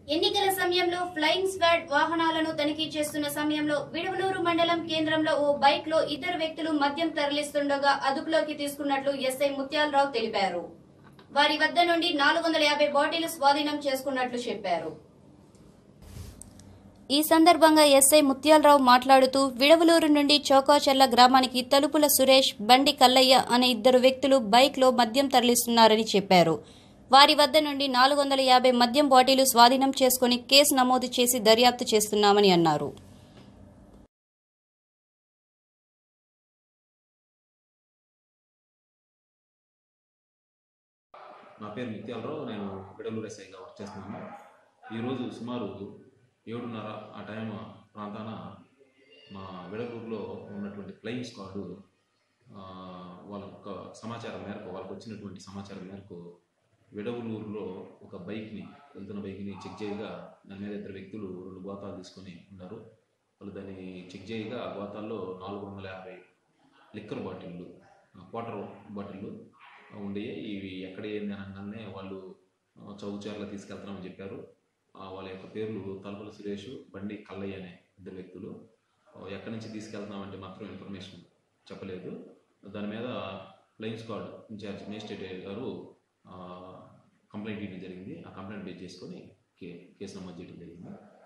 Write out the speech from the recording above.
ఎన్నికల సమయంలో flying squad వాహనాలను తనిఖీ చేస్తున్న సమయంలో విడవలూరు మండలం కేంద్రంలో ఓ బైక్ లో ఇద్దరు వ్యక్తులు మద్యం తరలిస్తుండగా అదుపులోకి తీసుకున్నట్లు ఎస్ఐ ముత్యాలరావు తెలిపారు వారి వద్ద నుండి నాలుగు వందల యాభై బాటిల్ స్వాధీనం చేసుకున్నట్లు చెప్పారు ఈ సందర్భంగా ఎస్ఐ ముత్యాలరావు మాట్లాడుతూ విడవలూరు నుండి చౌకాచెర్ల గ్రామానికి తలుపుల సురేష్ బండి కల్లయ్య అనే ఇద్దరు వ్యక్తులు బైక్లో మద్యం తరలిస్తున్నారని చెప్పారు వారి వద్ద నుండి నాలుగు వందల యాభై మద్యం బాటిలు స్వాధీనం చేసుకుని కేసు నమోదు చేసి దర్యాప్తు చేస్తున్నామని అన్నారు నా పేరు నిత్యాలరావు నేను విడలూరు ఎస్ఐగా వర్క్ చేస్తున్నాను ఈరోజు సుమారు ఏడున్నర ఆ టైం ప్రాంతాన మా విడలూరులో ఉన్నటువంటి ఫ్లయింగ్ స్క్వాడ్ ఆ, వాళ్ళ యొక్క సమాచారం మేరకు వాళ్ళకి వచ్చినటువంటి సమాచారం మేరకు విడవలూరులో ఒక బైక్ని వెళ్తున్న బైక్ని చెక్ చేయగా దాని మీద ఇద్దరు వ్యక్తులు రెండు గోతాలు తీసుకొని ఉన్నారు వాళ్ళు దాన్ని చెక్ చేయగా ఆ గోతాల్లో నాలుగు వందల యాభై లిక్కర్ బాటిళ్ళు క్వార్టర్ బాటిళ్ళు ఉండేవి ఇవి ఎక్కడ ఏంది అనగానే వాళ్ళు ఆ, చౌచర్ల తీసుకెళ్తామని చెప్పారు ఆ, వాళ్ళ యొక్క పేర్లు తలుపుల సురేష్ బండి కల్లయ్య అనే ఇద్దరు వ్యక్తులు ఆ, ఎక్కడి నుంచి తీసుకెళ్తున్నామంటే మాత్రం ఇన్ఫర్మేషన్ చెప్పలేదు దాని మీద ఫ్లయింగ్ స్క్వాడ్ ఇన్ఛార్జ్ మేజిస్ట్రేట్ గారు ఆ, కంప్లైంట్ ఇవ్వడం జరిగింది ఆ కంప్లైంట్ బేస్ చేసుకొని కే కేసు నమోదు చేయడం జరిగింది